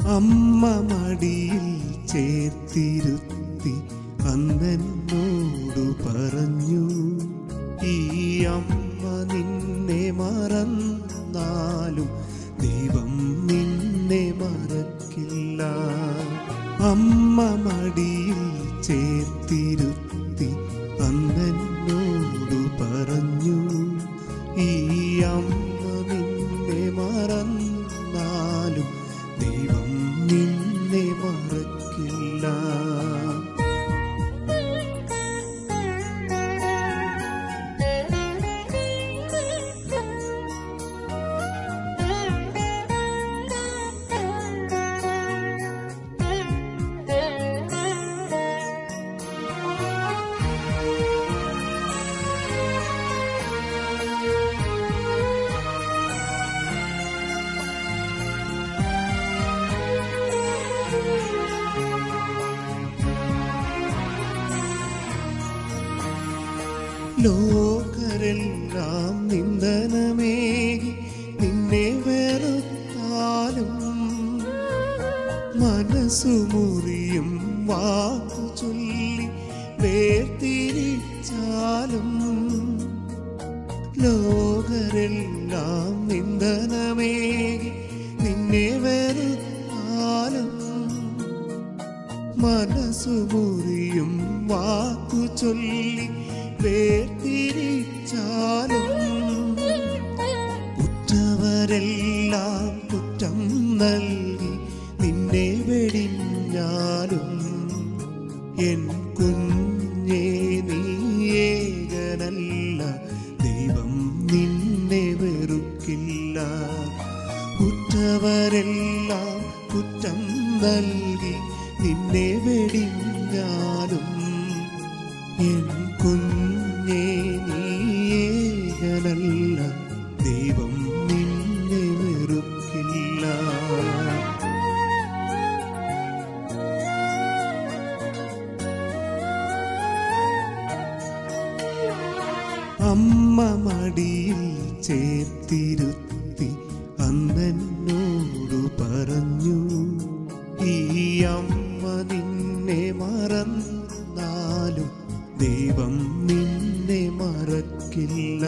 അമ്മ മടിയിൽ ചേർത്തിരുത്തി അന്നെന്നോടു പറഞ്ഞു ഈ അമ്മ നിന്നെ മറന്നാലും ദൈവം നിന്നെ മറക്കില്ല അമ്മ മടിയിൽ ചേർത്തിരുത്തി അന്നെന്നോടു പറഞ്ഞു ഈ അമ്മ നിന്നെ മറന്നാലും ദൈവം നിന്നെ മറക്കില്ല ലോകരെല്ലാം നിന്ദനമേകി നിന്നെ വെറുത്താലും മനസ്സു മുറിയും വാക്കു ചൊല്ലി വേർതിരിച്ചാലും ലോകരെല്ലാം നിന്ദനമേകി നിന്നെ വെറുത്താലും മനസ്സു മുറിയും വാക്കു ചൊല്ലി വേർതിരിച്ചാലും കുറ്റവരെല്ലാം കുറ്റം നൽകി നിന്നെ വെടിഞ്ഞാലും എൻ കുഞ്ഞേ നീ ഏകനല്ല ദൈവം നിന്നെ വെറുക്കില്ല കുറ്റവരെല്ലാം കുറ്റം നൽകി നിന്നെ വെടിഞ്ഞാലും എൻ കുഞ്ഞേ നീ ഏകനല്ല ദൈവം നിന്നെ വെറുക്കില്ല അമ്മ മടിയിൽ ചേർത്തിരുത്തി അന്നെന്നോടു പറഞ്ഞു ഈ അമ്മ നിന്നെ മറന്നാലും ദൈവം നിന്നെ മറക്കില്ല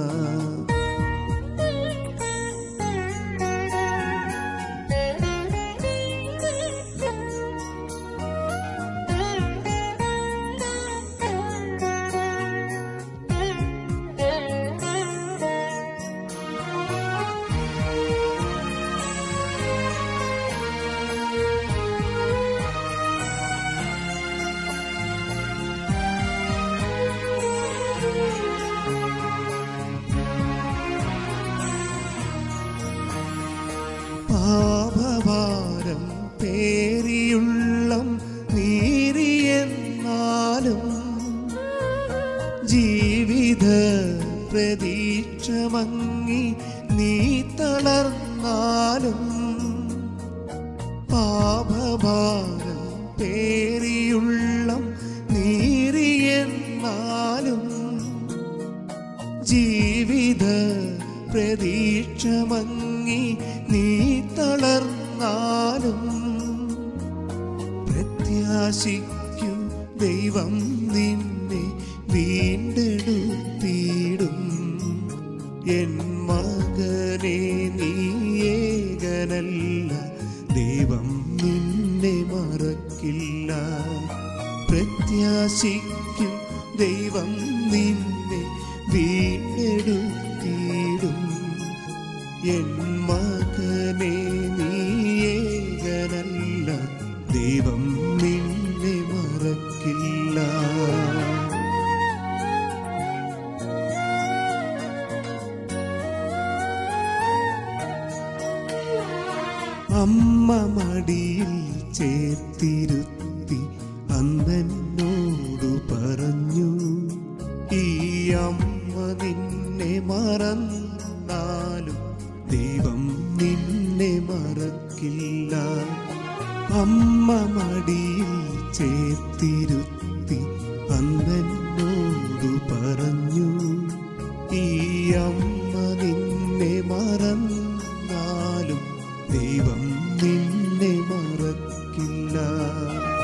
പാപഭാരം പേരിയുള്ളം നീറിയെന്നാലും ജീവിത പ്രതീക്ഷ മങ്ങി നീ തളർന്നാലും പാപഭാരം പേരിയുള്ളം നീറിയെന്നാലും ജീവിത പ്രതീക്ഷ മങ്ങി നീ തളർന്നാലും പ്രത്യാശിക്കൂ ദൈവം നിന്നെ വീണ്ടെടുത്തിടും എൻ മകനെ നീ ഏകനല്ല ദൈവം നിന്നെ മറക്കില്ല പ്രത്യാശിക്കും ദൈവം നിന്നെ വീണ്ടെടുത്തിടും എൻ മകനെ നീ ഏകനല്ല ദൈവം നിന്നെ മറക്കില്ല അമ്മ മടിയിൽ ചേർത്തിരുത്തി അന്നെന്നോടു പറഞ്ഞു ഈ അമ്മ നിന്നെ മറന്നാലും ദൈവം നിന്നെ മറക്കില്ല അമ്മ മടിയിൽ ചേർത്തിരുത്തി അന്നെന്നോടു പറഞ്ഞു ഈ അമ്മ നിന്നെ മറന്നാലും ദൈവം നിന്നെ നിന്നെ മറക്കില്ല